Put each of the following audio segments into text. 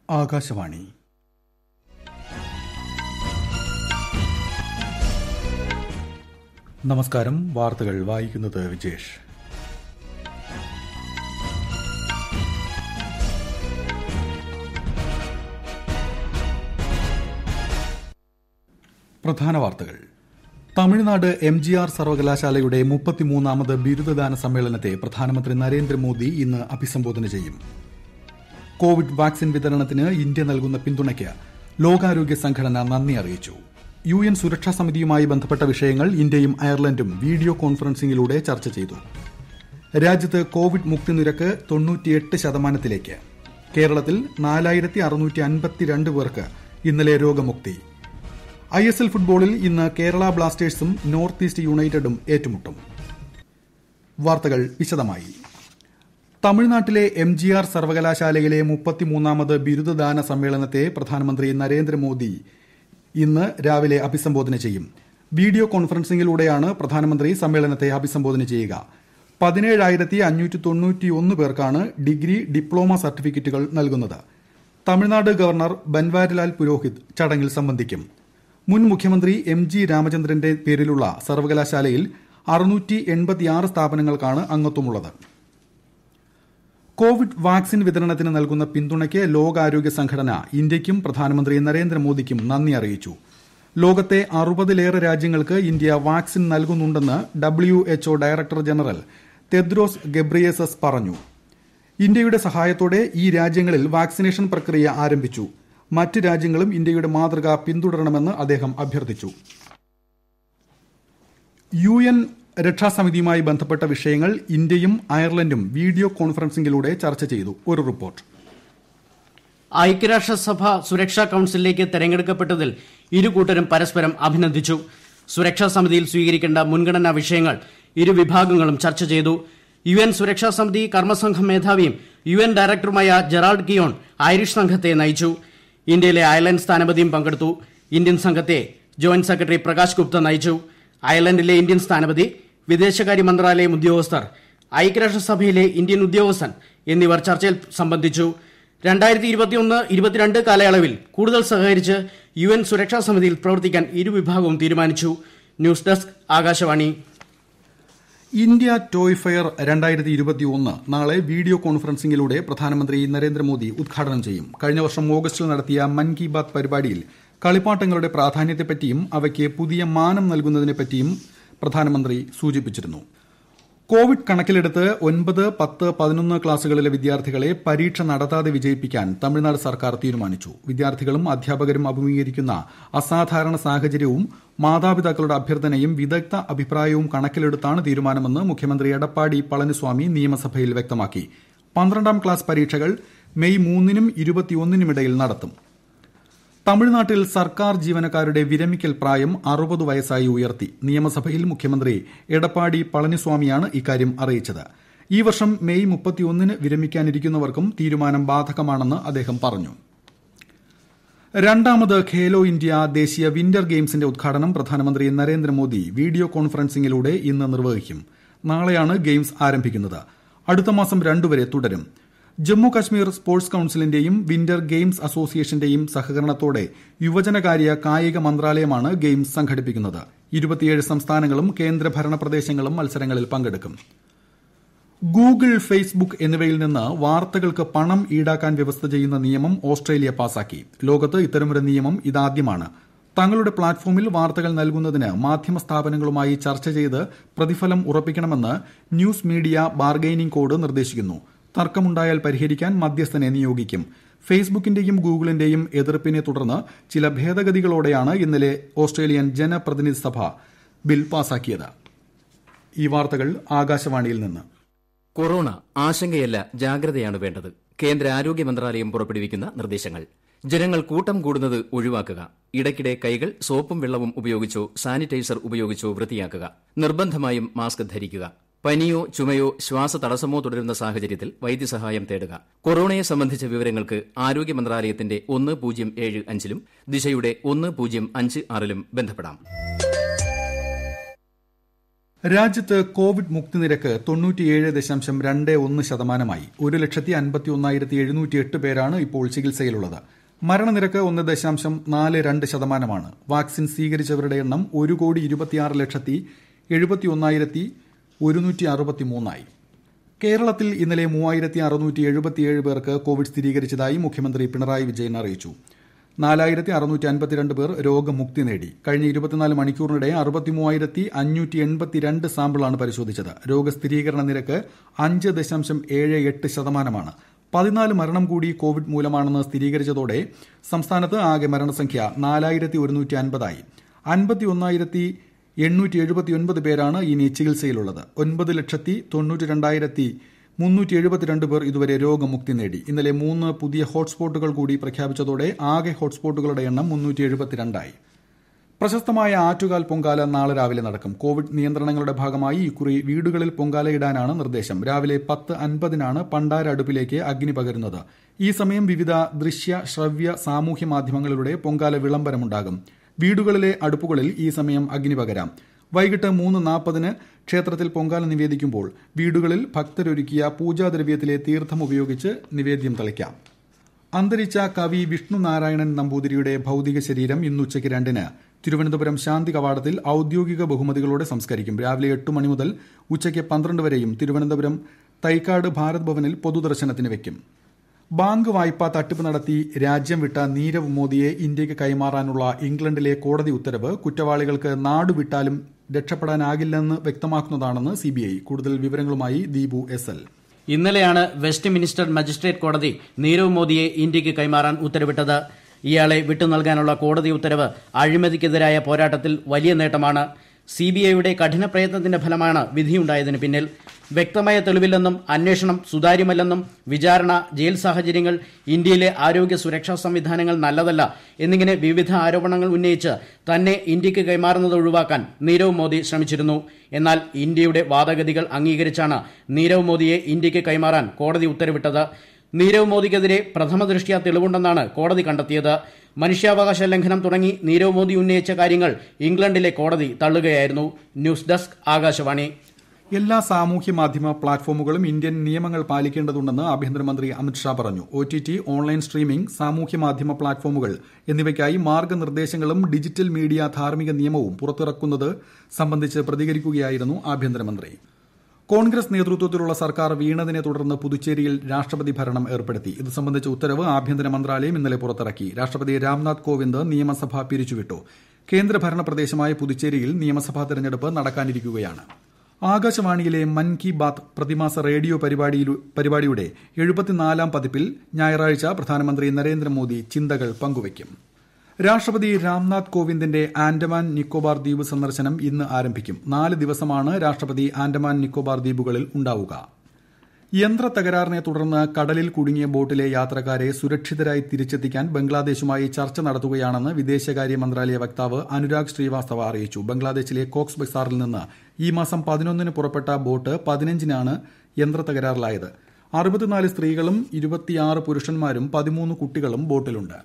ആകാശവാണി നമസ്കാരം വാർത്തകൾ വായിക്കുന്നത് വിജേഷ് പ്രധാന വാർത്തകൾ തമിഴ്നാട് എം ജി ആർ സർവകലാശാലയുടെ മുപ്പത്തിമൂന്നാമത് ബിരുദദാന സമ്മേളനത്തെ പ്രധാനമന്ത്രി നരേന്ദ്രമോദി ഇന്ന് അഭിസംബോധന ചെയ്യും കോവിഡ് വാക്സിൻ വിതരണത്തിന് ഇന്ത്യ നൽകുന്ന പിന്തുണയ്ക്ക് ലോകാരോഗ്യ സംഘടന നന്ദി അറിയിച്ചു യു എൻ സുരക്ഷാ സമിതിയുമായി ബന്ധപ്പെട്ട വിഷയങ്ങൾ ഇന്ത്യയും അയർലൻഡും വീഡിയോ കോൺഫറൻസിംഗിലൂടെ ചർച്ച ചെയ്തു രാജ്യത്ത് കോവിഡ് മുക്തി നിരക്ക് തൊണ്ണൂറ്റിയെട്ട് ശതമാനത്തിലേക്ക് കേരളത്തിൽ നാലായിരത്തി അറുന്നൂറ്റി അൻപത്തിരണ്ട് പേർക്ക് ഇന്നലെ രോഗമുക്തി ഐ എസ് എൽ ഫുട്ബോളിൽ ഇന്ന് കേരള ബ്ലാസ്റ്റേഴ്സും നോർത്ത് ഈസ്റ്റ് യുണൈറ്റഡും ഏറ്റുമുട്ടും വാർത്തകൾ വിശദമായി തമിഴ്നാട്ടിലെ എം ജി ആർ സർവകലാശാലയിലെ മുപ്പത്തിമൂന്നാമത് ബിരുദദാന സമ്മേളനത്തെ പ്രധാനമന്ത്രി നരേന്ദ്രമോദി ഇന്ന് രാവിലെ അഭിസംബോധന ചെയ്യും വീഡിയോ കോൺഫറൻസിംഗിലൂടെയാണ് പ്രധാനമന്ത്രി സമ്മേളനത്തെ അഭിസംബോധന ചെയ്യുക പതിനേഴായിരത്തി അഞ്ഞൂറ്റി തൊണ്ണൂറ്റിയൊന്ന് പേർക്കാണ് ഡിഗ്രി ഡിപ്ലോമ സർട്ടിഫിക്കറ്റുകൾ നൽകുന്നത് തമിഴ്നാട് ഗവർണർ ബൻവാരിലാൽ പുരോഹിത് ചടങ്ങിൽ സംബന്ധിക്കും മുൻ മുഖ്യമന്ത്രി എം ജി രാമചന്ദ്രന്റെ പേരിലുള്ള സർവകലാശാലയിൽ അറുന്നൂറ്റി എൺപത്തിയാറ് സ്ഥാപനങ്ങൾക്കാണ് അംഗത്വമുള്ളത് കോവിഡ് വാക്സിൻ വിതരണത്തിന് നൽകുന്ന പിന്തുണയ്ക്ക് ലോകാരോഗ്യ സംഘടന ഇന്ത്യയ്ക്കും പ്രധാനമന്ത്രി നരേന്ദ്രമോദിക്കും നന്ദി അറിയിച്ചു ലോകത്തെ അറുപതിലേറെ രാജ്യങ്ങൾക്ക് ഇന്ത്യ വാക്സിൻ നൽകുന്നുണ്ടെന്ന് W H O director general Tedros Ghebreyesus പറഞ്ഞു ഇന്ത്യയുടെ സഹായത്തോടെ ഈ രാജ്യങ്ങളിൽ വാക്സിനേഷൻ പ്രക്രിയ ആരംഭിച്ചു മറ്റ് രാജ്യങ്ങളും ഇന്ത്യയുടെ മാതൃക പിന്തുടരണമെന്ന് അദ്ദേഹം അഭ്യർത്ഥിച്ചു യു എൻ രക്ഷാസമിതിയുമായി ബന്ധപ്പെട്ട വിഷയങ്ങൾ ഇന്ത്യയും അയർലൻഡും വീഡിയോ കോൺഫറൻസിംഗിലൂടെ ചർച്ച ചെയ്തു ഒരു റിപ്പോർട്ട് ഐക്യരാഷ്ട്രസഭ സുരക്ഷാ കൌൺസിലിലേക്ക് തെരഞ്ഞെടുക്കപ്പെട്ടതിൽ ഇരു കൂട്ടരും പരസ്പരം അഭിനന്ദിച്ചു സുരക്ഷാ സമിതിയിൽ സ്വീകരിക്കേണ്ട മുൻഗണനാ വിഷയങ്ങൾ ഇരു വിഭാഗങ്ങളും ചർച്ച ചെയ്തു യു എൻ സുരക്ഷാ സമിതി കർമ്മസംഘം മേധാവിയും യു എൻ ഡയറക്ടറുമായ ജെറാൾഡ് കിയോൺ ഐറിഷ് സംഘത്തെ നയിച്ചു ഇന്ത്യയിലെ അയർലൻഡ് സ്ഥാനപതിയും പങ്കെടുത്തു ഇന്ത്യൻ സംഘത്തെ ജോയിന്റ് സെക്രട്ടറി പ്രകാശ് ഗുപ്ത നയിച്ചു അയർലൻഡിലെ ഇന്ത്യൻ സ്ഥാനപതി വിദേശകാര്യ മന്ത്രാലയം ഉദ്യോഗസ്ഥർ ഐക്യരാഷ്ട്രസഭയിലെ ഇന്ത്യൻ ഉദ്യോഗസ്ഥൻ എന്നിവർ ചർച്ചയിൽ സംബന്ധിച്ചു രണ്ടായിരത്തി ഇരുപത്തിയൊന്ന് ഇരുപത്തിരണ്ട് കാലയളവിൽ കൂടുതൽ സഹകരിച്ച് യു എൻ സുരക്ഷാ സമിതിയിൽ പ്രവർത്തിക്കാൻ ഇരുവിഭാഗവും തീരുമാനിച്ചു news desk Akashvani India toy fair രണ്ടായിരത്തി ഇരുപത്തിയൊന്ന് നാളെ വീഡിയോ കോൺഫറൻസിംഗിലൂടെ പ്രധാനമന്ത്രി നരേന്ദ്രമോദി ഉദ്ഘാടനം ചെയ്യും കഴിഞ്ഞ വർഷം ഓഗസ്റ്റിൽ നടത്തിയ മൻ കി ബാത് പരിപാടിയിൽ കളിപ്പാട്ടങ്ങളുടെ പ്രാധാന്യത്തെപ്പറ്റിയും അവയ്ക്ക് പുതിയ മാനം നൽകുന്നതിനെപ്പറ്റിയും പ്രധാനമന്ത്രി സൂചിപ്പിച്ചിരുന്നു കോവിഡ് കണക്കിലെടുത്ത് ഒൻപത് പത്ത് പതിനൊന്ന് ക്ലാസുകളിലെ വിദ്യാർത്ഥികളെ പരീക്ഷ നടത്താതെ വിജയിപ്പിക്കാൻ തമിഴ്നാട് സർക്കാർ തീരുമാനിച്ചു വിദ്യാർത്ഥികളും അധ്യാപകരും അഭിമുഖീകരിക്കുന്ന അസാധാരണ സാഹചര്യവും മാതാപിതാക്കളുടെ അഭ്യർത്ഥനയും വിദഗ്ധ അഭിപ്രായവും കണക്കിലെടുത്താണ് തീരുമാനമെന്ന് മുഖ്യമന്ത്രി എടപ്പാടി പളനിസ്വാമി നിയമസഭയിൽ വ്യക്തമാക്കി പന്ത്രണ്ടാം ക്ലാസ് പരീക്ഷകൾ മെയ് മൂന്നിനും ഇരുപത്തിയൊന്നിനുമിടയിൽ നടത്തും തമിഴ്നാട്ടിൽ സർക്കാർ ജീവനക്കാരുടെ വിരമിക്കൽ പ്രായം അറുപത് വയസ്സായി ഉയർത്തി നിയമസഭയിൽ മുഖ്യമന്ത്രി എടപ്പാടി പളനിസ്വാമിയാണ് ഇക്കാര്യം അറിയിച്ചത് ഈ വർഷം മെയ് മുപ്പത്തിയൊന്നിന് വിരമിക്കാനിരിക്കുന്നവർക്കും തീരുമാനം ബാധകമാണെന്ന് അദ്ദേഹം പറഞ്ഞു രണ്ടാമത് ഖേലോ ഇന്ത്യ ദേശീയ വിന്റർ ഗെയിംസിന്റെ ഉദ്ഘാടനം പ്രധാനമന്ത്രി നരേന്ദ്രമോദി വീഡിയോ കോൺഫറൻസിംഗിലൂടെ ഇന്ന് നിർവഹിക്കും നാളെയാണ് ഗെയിംസ് ആരംഭിക്കുന്നത് അടുത്ത മാസം രണ്ടുവരെ തുടരും ജമ്മു കശ്മീർ സ്പോർട്സ് കൌൺസിലിന്റെയും വിന്റർ ഗെയിംസ് അസോസിയേഷന്റെയും സഹകരണത്തോടെ യുവജനകാര്യ കായിക മന്ത്രാലയമാണ് ഗെയിംസ് സംഘടിപ്പിക്കുന്നത് ഇരുപത്തിയേഴ് സംസ്ഥാനങ്ങളും കേന്ദ്രഭരണ പ്രദേശങ്ങളും മത്സരങ്ങളിൽ പങ്കെടുക്കും ഗൂഗിൾ ഫേസ്ബുക്ക് എന്നിവയിൽ നിന്ന് വാർത്തകൾക്ക് പണം ഈടാക്കാൻ വ്യവസ്ഥ ചെയ്യുന്ന നിയമം ഓസ്ട്രേലിയ പാസാക്കി ലോകത്ത് ഇത്തരമൊരു നിയമം ഇതാദ്യമാണ് തങ്ങളുടെ പ്ലാറ്റ്ഫോമിൽ വാർത്തകൾ നൽകുന്നതിന് മാധ്യമ സ്ഥാപനങ്ങളുമായി ചർച്ച ചെയ്ത് പ്രതിഫലം ഉറപ്പിക്കണമെന്ന് ന്യൂസ് മീഡിയ ബാർഗൈനിംഗ് കോഡ് നിർദ്ദേശിക്കുന്നു തർക്കമുണ്ടായാൽ പരിഹരിക്കാൻ മധ്യസ്ഥനെ നിയോഗിക്കും ഫേസ്ബുക്കിന്റെയും ഗൂഗിളിന്റെയും എതിർപ്പിനെ തുടർന്ന് ചില ഭേദഗതികളോടെയാണ് ഇന്നലെ ഓസ്ട്രേലിയൻ ജനപ്രതിനിധി സഭ ബിൽ പാസാക്കിയത് ഈ വാർത്തകൾ ആകാശവാണിയിൽ നിന്ന് കൊറോണ ആശങ്കയല്ല ജാഗ്രതയാണ് വേണ്ടത് കേന്ദ്ര ആരോഗ്യ മന്ത്രാലയം പുറപ്പെടുവിക്കുന്ന നിർദ്ദേശങ്ങൾ ജനങ്ങൾ കൂട്ടം കൂടുന്നത് ഒഴിവാക്കുക ഇടയ്ക്കിടെ കൈകൾ സോപ്പും വെള്ളവും ഉപയോഗിച്ചോ സാനിറ്റൈസർ ഉപയോഗിച്ചോ വൃത്തിയാക്കുക നിർബന്ധമായും മാസ്ക് ധരിക്കുക പനിയോ ചുമയോ ശ്വാസതടസ്സമോ തുടരുന്ന സാഹചര്യത്തിൽ വൈദ്യസഹായം തേടുക കൊറോണയെ സംബന്ധിച്ച വിവരങ്ങൾക്ക് ആരോഗ്യ മന്ത്രാലയത്തിന്റെ ഒന്ന് പൂജ്യം ഏഴ് അഞ്ചിലും ദിശയുടെ ഒന്ന് പൂജ്യം അഞ്ച് ആറിലും ബന്ധപ്പെടാം രാജ്യത്ത് കോവിഡ് മുക്തിനിരക്ക് തൊണ്ണൂറ്റിയേഴ് ദശാംശം രണ്ട് ഒന്ന് ശതമാനമായി ഒരു ലക്ഷത്തി അൻപത്തി ഒന്നായിരത്തി എഴുന്നൂറ്റി എട്ട് പേരാണ് ഇപ്പോൾ ചികിത്സയിലുള്ളത് മരണനിരക്ക് ഒന്ന് ദശാംശം നാല് രണ്ട് ശതമാനമാണ് വാക്സിൻ സ്വീകരിച്ചവരുടെ എണ്ണം ഒരു കോടി ഇരുപത്തിയാറ് ലക്ഷത്തി എഴുപത്തി ഒന്നായിരത്തി ഒരുന്നൂറ്റി അറുപത്തി മൂന്നായി കേരളത്തിൽ ഇന്നലെ മൂവായിരത്തി അറുന്നൂറ്റി എഴുപത്തിയേഴ് പേർക്ക് കോവിഡ് സ്ഥിരീകരിച്ചതായി മുഖ്യമന്ത്രി പിണറായി വിജയൻ അറിയിച്ചു നാലായിരത്തി അറുന്നൂറ്റി അൻപത്തിരണ്ട് പേർ രോഗമുക്തി നേടി കഴിഞ്ഞ ഇരുപത്തിനാല് മണിക്കൂറിനിടെ അറുപത്തി മൂവായിരത്തി അഞ്ഞൂറ്റി എൺപത്തിരണ്ട് സാമ്പിളാണ് പരിശോധിച്ചത് രോഗസ്ഥിരീകരണ നിരക്ക് അഞ്ച് ദശാംശം ഏഴ് എട്ട് ശതമാനമാണ് പതിനാല് മരണം കൂടി കോവിഡ് മൂലമാണെന്ന് സ്ഥിരീകരിച്ചതോടെ സംസ്ഥാനത്ത് ആകെ മരണസംഖ്യ നാലായിരത്തി ഒരുന്നൂറ്റി അൻപതായി അൻപത്തി ഒന്നായിരത്തി എണ്ണൂറ്റി എഴുപത്തിയൊൻപത് പേരാണ് ഇനി ചികിത്സയിലുള്ളത് ഒൻപത് ലക്ഷത്തി തൊണ്ണൂറ്റി രണ്ടായിരത്തി മുന്നൂറ്റി എഴുപത്തിരണ്ട് പേർ ഇതുവരെ രോഗമുക്തി നേടി ഇന്നലെ മൂന്ന് പുതിയ ഹോട്ട്സ്പോട്ടുകൾ കൂടി പ്രഖ്യാപിച്ചതോടെ ആകെ ഹോട്ട്സ്പോട്ടുകളുടെ എണ്ണം മുന്നൂറ്റി എഴുപത്തിരണ്ടായി പ്രശസ്തമായ ആറ്റുകാൽ പൊങ്കാല നാളെ രാവിലെ നടക്കും കോവിഡ് നിയന്ത്രണങ്ങളുടെ ഭാഗമായി ഇക്കുറി വീടുകളിൽ പൊങ്കാലയിടാനാണ് നിർദ്ദേശം രാവിലെ പത്ത് അൻപതിനാണ് പണ്ടാര അടുപ്പിലേക്ക് അഗ്നി പകരുന്നത് ഈ സമയം വിവിധ ദൃശ്യ ശ്രവ്യ സാമൂഹ്യ മാധ്യമങ്ങളിലൂടെ പൊങ്കാല വിളംബരമുണ്ടാകും വീടുകളിലെ അടുപ്പുകളിൽ ഈ സമയം അഗ്നി പകരാം വൈകിട്ട് മൂന്ന് നാൽപ്പതിന് ക്ഷേത്രത്തിൽ പൊങ്കാല നിവേദിക്കുമ്പോൾ വീടുകളിൽ ഭക്തരൊരുക്കിയ പൂജാദ്രവ്യത്തിലെ തീർത്ഥം ഉപയോഗിച്ച് നിവേദ്യം തളിക്കാം അന്തരിച്ച കവി വിഷ്ണു നാരായണൻ നമ്പൂതിരിയുടെ ഭൌതിക ശരീരം ഇന്ന് ഉച്ചയ്ക്ക് രണ്ടിന് തിരുവനന്തപുരം ശാന്തി കവാടത്തിൽ ഔദ്യോഗിക ബഹുമതികളോടെ സംസ്കരിക്കും രാവിലെ എട്ട് മണി മുതൽ ഉച്ചയ്ക്ക് പന്ത്രണ്ട് വരെയും തിരുവനന്തപുരം തൈക്കാട് ഭാരത് ഭവനിൽ പൊതുദർശനത്തിന് വയ്ക്കും ബാങ്ക് വായ്പാ തട്ടിപ്പ് നടത്തി രാജ്യം വിട്ട നീരവ് മോദിയെ ഇന്ത്യയ്ക്ക് കൈമാറാനുള്ള ഇംഗ്ലണ്ടിലെ കോടതി ഉത്തരവ് കുറ്റവാളികൾക്ക് നാടുവിട്ടാലും രക്ഷപ്പെടാനാകില്ലെന്ന് വ്യക്തമാക്കുന്നതാണെന്ന് സിബിഐ കൂടുതൽ വിവരങ്ങളുമായി ദീപു എസ് എൽ ഇന്നലെയാണ് വെസ്റ്റ് മിനിസ്റ്റർ മജിസ്ട്രേറ്റ് കോടതി നീരവ് മോദിയെ ഇന്ത്യയ്ക്ക് കൈമാറാൻ ഉത്തരവിട്ടത് ഇയാളെ വിട്ടു നൽകാനുള്ള കോടതി ഉത്തരവ് അഴിമതിക്കെതിരായ പോരാട്ടത്തിൽ വലിയ നേട്ടമാണ് സിബിഐയുടെ കഠിന പ്രയത്നത്തിന്റെ ഫലമാണ് വിധിയുണ്ടായതിന് പിന്നിൽ വ്യക്തമായ തെളിവില്ലെന്നും അന്വേഷണം സുതാര്യമല്ലെന്നും വിചാരണ ജയിൽ സാഹചര്യങ്ങൾ ഇന്ത്യയിലെ ആരോഗ്യ സുരക്ഷാ സംവിധാനങ്ങൾ നല്ലതല്ല എന്നിങ്ങനെ വിവിധ ആരോപണങ്ങൾ ഉന്നയിച്ച് തന്നെ ഇന്ത്യക്ക് കൈമാറുന്നത് ഒഴിവാക്കാൻ നീരവ് മോദി ശ്രമിച്ചിരുന്നു എന്നാൽ ഇന്ത്യയുടെ വാദഗതികൾ അംഗീകരിച്ചാണ് നീരവ് മോദിയെ ഇന്ത്യക്ക് കൈമാറാൻ കോടതി ഉത്തരവിട്ടത് നീരവ് മോദിക്കെതിരെ പ്രഥമ ദൃഷ്ട്യാ തെളിവുണ്ടെന്നാണ് കോടതി കണ്ടെത്തിയത് മനുഷ്യാവകാശ ലംഘനം തുടങ്ങി നീരവ് മോദി ഉന്നയിച്ച കാര്യങ്ങൾ ഇംഗ്ലണ്ടിലെ കോടതി തള്ളുകയായിരുന്നു ന്യൂസ് ഡെസ്ക് ആകാശവാണി എല്ലാ സാമൂഹ്യ മാധ്യമ പ്ലാറ്റ്ഫോമുകളും ഇന്ത്യൻ നിയമങ്ങൾ പാലിക്കേണ്ടതുണ്ടെന്ന് ആഭ്യന്തരമന്ത്രി അമിത്ഷാ പറഞ്ഞു O T T online streaming സാമൂഹ്യ മാധ്യമ പ്ലാറ്റ്ഫോമുകൾ എന്നിവയ്ക്കായി മാർഗനിർദ്ദേശങ്ങളും ഡിജിറ്റൽ മീഡിയ ധാർമ്മിക നിയമവും പുറത്തിറക്കുന്നത് സംബന്ധിച്ച് പ്രതികരിക്കുകയായിരുന്നു ആഭ്യന്തരമന്ത്രി കോൺഗ്രസ് നേതൃത്വത്തിലുള്ള സർക്കാർ വീണതിനെ തുടർന്ന് പുതുച്ചേരിയിൽ രാഷ്ട്രപതി ഭരണം ഏർപ്പെടുത്തി ഇത് സംബന്ധിച്ച ഉത്തരവ് ആഭ്യന്തര മന്ത്രാലയം ഇന്നലെ പുറത്തിറക്കി രാഷ്ട്രപതി രാംനാഥ് കോവിന്ദ് നിയമസഭ പിരിച്ചുവിട്ടു കേന്ദ്രഭരണ പ്രദേശമായ പുതുച്ചേരിയിൽ നിയമസഭാ തെരഞ്ഞെടുപ്പ് നടക്കാനിരിക്കുകയാണ് ആകാശവാണിയിലെ മൻ കി ബാത്ത് പ്രതിമാസ റേഡിയോ പരിപാടിയുടെ എഴുപത്തിനാലാം പതിപ്പിൽ ഞായറാഴ്ച പ്രധാനമന്ത്രി നരേന്ദ്രമോദി ചിന്തകൾ പങ്കുവയ്ക്കും രാഷ്ട്രപതി രാംനാഥ് കോവിന്ദിന്റെ ആൻഡമാൻ നിക്കോബാർ ദ്വീപ് സന്ദർശനം ഇന്ന് ആരംഭിക്കും നാല് ദിവസമാണ് രാഷ്ട്രപതി ആൻഡമാൻ നിക്കോബാർ ദ്വീപുകളിൽ ഉണ്ടാവുക യന്ത്ര തകരാറിനെ തുടർന്ന് കടലിൽ കുടുങ്ങിയ ബോട്ടിലെ യാത്രക്കാരെ സുരക്ഷിതരായി തിരിച്ചെത്തിക്കാൻ ബംഗ്ലാദേശുമായി ചർച്ച നടത്തുകയാണെന്ന് വിദേശകാര്യ മന്ത്രാലയ വക്താവ് അനുരാഗ് ശ്രീവാസ്തവ അറിയിച്ചു ബംഗ്ലാദേശിലെ കോക്സ് ബസാറിൽ നിന്ന് ഈ മാസം പതിനൊന്നിന് പുറപ്പെട്ട ബോട്ട് പതിനഞ്ചിനാണ് യന്ത്ര തകരാറിലായത് അറുപത്തിനാല് സ്ത്രീകളും ഇരുപത്തിയാറ് പുരുഷന്മാരും പതിമൂന്ന് കുട്ടികളും ബോട്ടിലുണ്ട്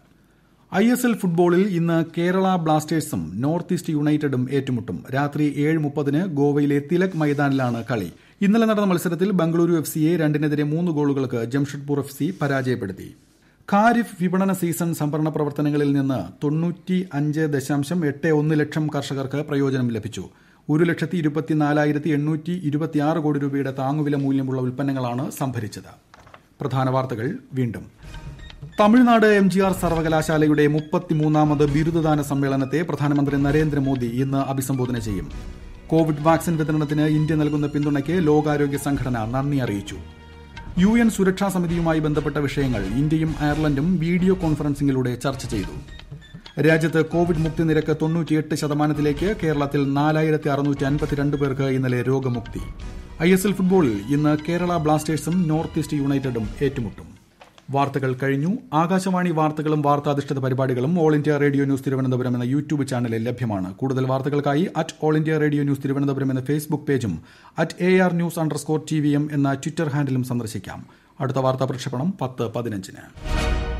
ഐ എസ് എൽ ഫുട്ബോളിൽ ഇന്ന് കേരള ബ്ലാസ്റ്റേഴ്സും നോർത്ത് ഈസ്റ്റ് യുണൈറ്റഡും ഏറ്റുമുട്ടും രാത്രി ഏഴ് മുപ്പതിന് ഗോവയിലെ തിലക് മൈതാനിലാണ് കളി ഇന്നലെ നടന്ന മത്സരത്തിൽ ബംഗളൂരു എഫ് സിയെ രണ്ടിനെതിരെ മൂന്ന് ഗോളുകൾക്ക് ജംഷഡ്പൂർ എഫ് സി പരാജയപ്പെടുത്തി ഖാരിഫ് വിപണന സീസൺ സംഭരണ പ്രവർത്തനങ്ങളിൽ നിന്ന് തൊണ്ണൂറ്റി അഞ്ച് ദശാംശം എട്ട് ഒന്ന് ലക്ഷം കർഷകർക്ക് പ്രയോജനം ലഭിച്ചു ഒരു ലക്ഷത്തി ഇരുപത്തിനാലായിരത്തി എണ്ണൂറ്റി ഇരുപത്തിയാറ് കോടി രൂപയുടെ താങ്ങുവില മൂല്യമുള്ള ഉൽപ്പന്നങ്ങളാണ് സംഭരിച്ചത് പ്രധാന വാർത്തകൾ വീണ്ടും തമിഴ്നാട് എം ജി ആർ സർവകലാശാലയുടെ മുപ്പത്തിമൂന്നാമത് ബിരുദദാന സമ്മേളനത്തെ പ്രധാനമന്ത്രി നരേന്ദ്രമോദി ഇന്ന് അഭിസംബോധന ചെയ്യും കോവിഡ് വാക്സിൻ വിതരണത്തിന് ഇന്ത്യ നൽകുന്ന പിന്തുണയ്ക്ക് ലോകാരോഗ്യ സംഘടന നന്ദി അറിയിച്ചു യു എൻ സുരക്ഷാ സമിതിയുമായി ബന്ധപ്പെട്ട വിഷയങ്ങൾ ഇന്ത്യയും അയർലൻഡും വീഡിയോ കോൺഫറൻസിംഗിലൂടെ ചർച്ച ചെയ്തു രാജ്യത്ത് കോവിഡ് മുക്തി നിരക്ക് തൊണ്ണൂറ്റിയെട്ട് ശതമാനത്തിലേക്ക് കേരളത്തിൽ നാലായിരത്തി അറുന്നൂറ്റി അൻപത്തിരണ്ട് പേർക്ക് ഇന്നലെ രോഗമുക്തി ഐ എസ് എൽ ഫുട്ബോളിൽ ഇന്ന് കേരള ബ്ലാസ്റ്റേഴ്സും നോർത്ത് ഈസ്റ്റ് യുണൈറ്റഡും ഏറ്റുമുട്ടും വാർത്തകൾ കഴിഞ്ഞു ആകാശവാണി വാർത്തകളും വാർത്താധിഷ്ഠിത പരിപാടികളും All India Radio News Thiruvananthapuram എന്ന യൂട്യൂബ് ചാനലിൽ ലഭ്യമാണ് കൂടുതൽ വാർത്തകൾക്കായി at All India Radio News Thiruvananthapuram എന്ന ഫേസ്ബുക്ക് പേജും at A R news underscore T V M എന്ന ട്വിറ്റർ ഹാൻഡിലും സന്ദർശിക്കാം അടുത്ത വാർത്താ പ്രക്ഷേപണം പത്ത് പതിനഞ്ചിന്